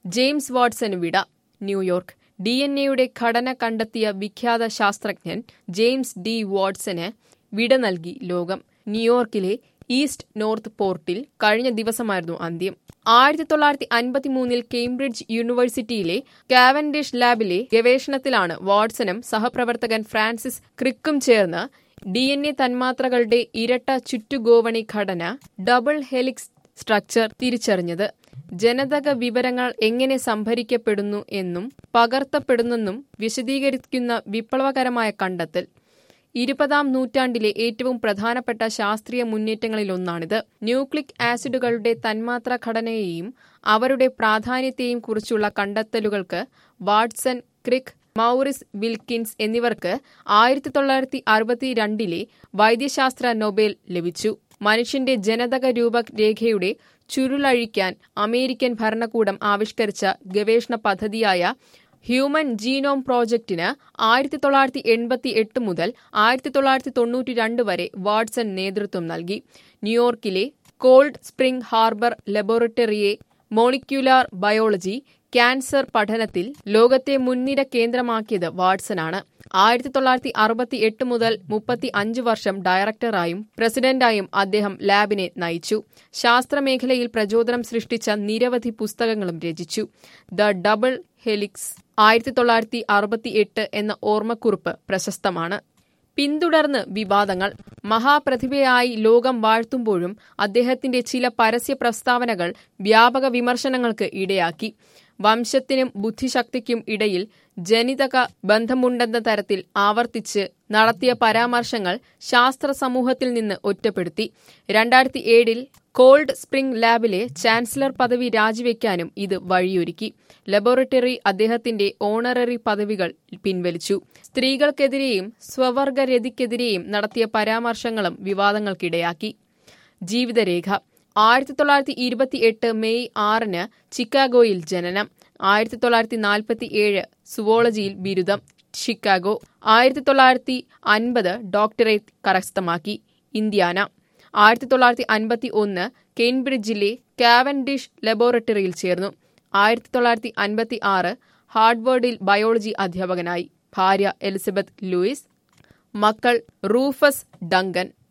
James വാട്സന് വിട New York D N എയുടെ ഘടന കണ്ടെത്തിയ വിഖ്യാത ശാസ്ത്രജ്ഞൻ ജെയിംസ് ഡി വാട്സന് വിട നൽകി ലോകം ന്യൂയോർക്കിലെ ഈസ്റ്റ് നോർത്ത് പോർട്ടിൽ കഴിഞ്ഞ ദിവസമായിരുന്നു അന്ത്യം ആയിരത്തി തൊള്ളായിരത്തി അൻപത്തിമൂന്നിൽ കേംബ്രിഡ്ജ് യൂണിവേഴ്സിറ്റിയിലെ കാവൻഡിഷ് ലാബിലെ ഗവേഷണത്തിലാണ് വാട്സണും സഹപ്രവർത്തകൻ ഫ്രാൻസിസ് ക്രിക്കും ചേർന്ന് ഡി എൻ എ തന്മാത്രകളുടെ ഇരട്ട ചുറ്റുഗോവണി ഘടന ഡബിൾ ഹെലിക്സ് സ്ട്രക്ചർ തിരിച്ചറിഞ്ഞത് ജനിതക വിവരങ്ങൾ എങ്ങനെ സംഭരിക്കപ്പെടുന്നു എന്നും പകർത്തപ്പെടുന്നെന്നും വിശദീകരിക്കുന്ന വിപ്ലവകരമായ കണ്ടെത്തൽ ഇരുപതാം നൂറ്റാണ്ടിലെ ഏറ്റവും പ്രധാനപ്പെട്ട ശാസ്ത്രീയ മുന്നേറ്റങ്ങളിലൊന്നാണിത് ന്യൂക്ലിക് ആസിഡുകളുടെ തന്മാത്ര ഘടനയെയും അവരുടെ പ്രാധാന്യത്തെയും കുറിച്ചുള്ള കണ്ടെത്തലുകൾക്ക് വാട്സൺ ക്രിക്ക് മൗറിസ് വിൽക്കിൻസ് എന്നിവർക്ക് ആയിരത്തി തൊള്ളായിരത്തി അറുപത്തിരണ്ടിലെ വൈദ്യശാസ്ത്ര നൊബേൽ ലഭിച്ചു മനുഷ്യന്റെ ജനിതക രൂപരേഖയുടെ ചുരുളഴിക്കാൻ അമേരിക്കൻ ഭരണകൂടം ആവിഷ്കരിച്ച ഗവേഷണ പദ്ധതിയായ ഹ്യൂമൻ ജീനോം പ്രോജക്ടിന് ആയിരത്തി തൊള്ളായിരത്തി എൺപത്തി എട്ട് മുതൽ ആയിരത്തി തൊള്ളായിരത്തി തൊണ്ണൂറ്റി രണ്ട് വരെ വാട്സൺ നേതൃത്വം നൽകി ന്യൂയോർക്കിലെ കോൾഡ് സ്പ്രിംഗ് ഹാർബർ ലബോറട്ടറിയെ മോളിക്യുലാർ ബയോളജി ക്യാൻസർ പഠനത്തിൽ ലോകത്തെ മുൻനിര കേന്ദ്രമാക്കിയത് വാട്സനാണ് ആയിരത്തി തൊള്ളായിരത്തി അറുപത്തി എട്ട് മുതൽ മുപ്പത്തി അഞ്ച് വർഷം ഡയറക്ടറായും പ്രസിഡന്റായും അദ്ദേഹം ലാബിനെ നയിച്ചു ശാസ്ത്രമേഖലയിൽ പ്രചോദനം സൃഷ്ടിച്ച നിരവധി പുസ്തകങ്ങളും രചിച്ചു ദ ഡബിൾ ഹെലിക്സ് ആയിരത്തി തൊള്ളായിരത്തി അറുപത്തി എട്ട് എന്ന ഓർമ്മക്കുറിപ്പ് പ്രശസ്തമാണ് പിന്തുടർന്ന് വിവാദങ്ങൾ മഹാപ്രതിഭയായി ലോകം വാഴ്ത്തുമ്പോഴും അദ്ദേഹത്തിന്റെ ചില പരസ്യ പ്രസ്താവനകൾ വ്യാപക വിമർശനങ്ങൾക്ക് ഇടയാക്കി വംശത്തിനും ബുദ്ധിശക്തിക്കും ഇടയിൽ ജനിതക ബന്ധമുണ്ടെന്ന തരത്തിൽ ആവർത്തിച്ച് നടത്തിയ പരാമർശങ്ങൾ ശാസ്ത്ര സമൂഹത്തിൽ നിന്ന് ഒറ്റപ്പെടുത്തി രണ്ടായിരത്തി ഏഴിൽ കോൾഡ് സ്പ്രിംഗ് ലാബിലെ ചാൻസലർ പദവി രാജിവെക്കാനും ഇത് വഴിയൊരുക്കി ലബോറട്ടറി അദ്ദേഹത്തിന്റെ ഓണററി പദവികൾ പിൻവലിച്ചു സ്ത്രീകൾക്കെതിരെയും സ്വവർഗരതിക്കെതിരെയും നടത്തിയ പരാമർശങ്ങളും വിവാദങ്ങൾക്കിടയാക്കി ജീവിതരേഖ ആയിരത്തി തൊള്ളായിരത്തി ഇരുപത്തി എട്ട് മെയ് ആറിന് ചിക്കാഗോയിൽ ജനനം ആയിരത്തി തൊള്ളായിരത്തി നാൽപ്പത്തി ഏഴ് സുവോളജിയിൽ ബിരുദം ഷിക്കാഗോ ആയിരത്തി തൊള്ളായിരത്തി അൻപത് ഡോക്ടറേറ്റ് കരസ്ഥമാക്കി ഇന്ത്യാന ആയിരത്തി തൊള്ളായിരത്തി അൻപത്തി ഒന്ന് കേംബ്രിഡ്ജിലെ കാവൻഡിഷ് ലബോറട്ടറിയിൽ ചേർന്നു ആയിരത്തി തൊള്ളായിരത്തി അൻപത്തി ആറ് ഹാർഡ്വേർഡിൽ ബയോളജി അധ്യാപകനായി ഭാര്യ എലിസബത്ത് ലൂയിസ് മക്കൾ റൂഫസ് ഡങ്കൻ